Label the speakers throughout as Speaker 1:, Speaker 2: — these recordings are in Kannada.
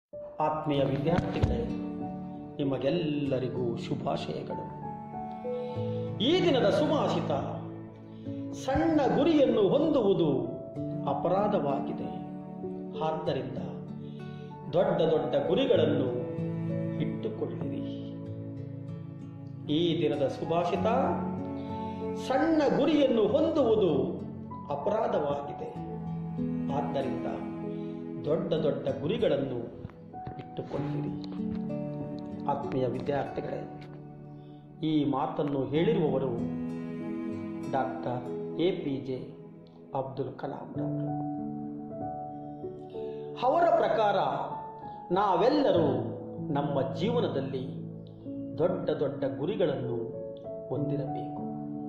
Speaker 1: ಆತ್ಮೀಯ ವಿದ್ಯಾರ್ಥಿಗಳೇ ನಿಮಗೆಲ್ಲರಿಗೂ ಶುಭಾಶಯಗಳು ಈ ದಿನದ ಸುಭಾಷಿತ ಸಣ್ಣ ಗುರಿಯನ್ನು ಹೊಂದುವುದು ಅಪರಾಧವಾಗಿದೆ ಆದ್ದರಿಂದ ದೊಡ್ಡ ದೊಡ್ಡ ಗುರಿಗಳನ್ನು ಇಟ್ಟುಕೊಳ್ಳಿರಿ ಈ ದಿನದ ಸುಭಾಷಿತ ಸಣ್ಣ ಗುರಿಯನ್ನು ಹೊಂದುವುದು ಅಪರಾಧವಾಗಿದೆ ಆದ್ದರಿಂದ ದೊಡ್ಡ ದೊಡ್ಡ ಗುರಿಗಳನ್ನು ಇಟ್ಟುಕೊಳ್ಳಿರಿ ಆತ್ಮೀಯ ವಿದ್ಯಾರ್ಥಿಗಳೇ ಈ ಮಾತನ್ನು ಹೇಳಿರುವವರು doctor A P J Abdul Kalam ರವರು ಅವರ ಪ್ರಕಾರ ನಾವೆಲ್ಲರೂ ನಮ್ಮ ಜೀವನದಲ್ಲಿ ದೊಡ್ಡ ದೊಡ್ಡ ಗುರಿಗಳನ್ನು ಹೊಂದಿರಬೇಕು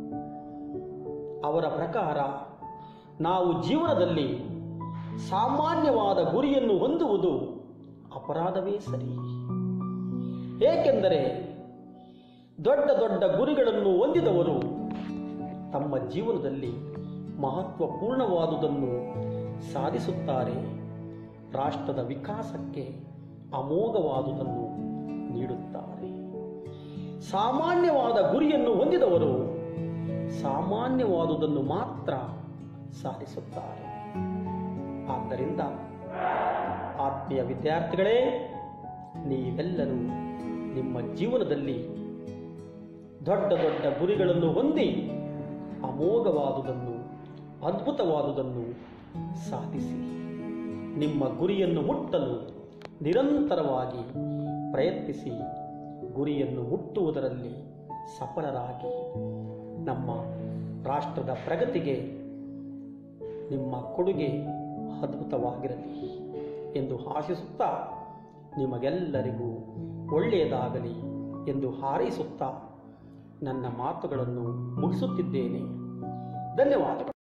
Speaker 1: ಅವರ ಪ್ರಕಾರ ನಾವು ಜೀವನದಲ್ಲಿ ಸಾಮಾನ್ಯವಾದ ಗುರಿಯನ್ನು ಹೊಂದುವುದು ಅಪರಾಧವೇ ಸರಿ ಏಕೆಂದರೆ ದೊಡ್ಡ ದೊಡ್ಡ ಗುರಿಗಳನ್ನು ಹೊಂದಿದವರು ತಮ್ಮ ಜೀವನದಲ್ಲಿ ಮಹತ್ವಪೂರ್ಣವಾದುದನ್ನು ಸಾಧಿಸುತ್ತಾರೆ ರಾಷ್ಟ್ರದ ವಿಕಾಸಕ್ಕೆ ಅಮೋಘವಾದುದನ್ನು ನೀಡುತ್ತಾರೆ ಸಾಮಾನ್ಯವಾದ ಗುರಿಯನ್ನು ಹೊಂದಿದವರು ಸಾಮಾನ್ಯವಾದುದನ್ನು ಮಾತ್ರ ಸಾಧಿಸುತ್ತಾರೆ ಆದ್ದರಿಂದ ಆತ್ಮೀಯ ವಿದ್ಯಾರ್ಥಿಗಳೇ ನೀವೆಲ್ಲರೂ ನಿಮ್ಮ ಜೀವನದಲ್ಲಿ ದೊಡ್ಡ ದೊಡ್ಡ ಗುರಿಗಳನ್ನು ಹೊಂದಿ ಅಮೋಘವಾದುದನ್ನು ಅದ್ಭುತವಾದುದನ್ನು ಸಾಧಿಸಿ ನಿಮ್ಮ ಗುರಿಯನ್ನು ಮುಟ್ಟಲು ನಿರಂತರವಾಗಿ ಪ್ರಯತ್ನಿಸಿ ಗುರಿಯನ್ನು ಮುಟ್ಟುವುದರಲ್ಲಿ ಸಫಲರಾಗಿ ನಮ್ಮ ರಾಷ್ಟ್ರದ ಪ್ರಗತಿಗೆ ನಿಮ್ಮ ಕೊಡುಗೆ ಅದ್ಭುತವಾಗಿರಲಿ ಎಂದು ಆಶಿಸುತ್ತಾ ನಿಮಗೆಲ್ಲರಿಗೂ ಒಳ್ಳೆಯದಾಗಲಿ ಎಂದು ಹಾರೈಸುತ್ತಾ ನನ್ನ ಮಾತುಗಳನ್ನು ಮುಗಿಸುತ್ತಿದ್ದೇನೆ ಧನ್ಯವಾದಗಳು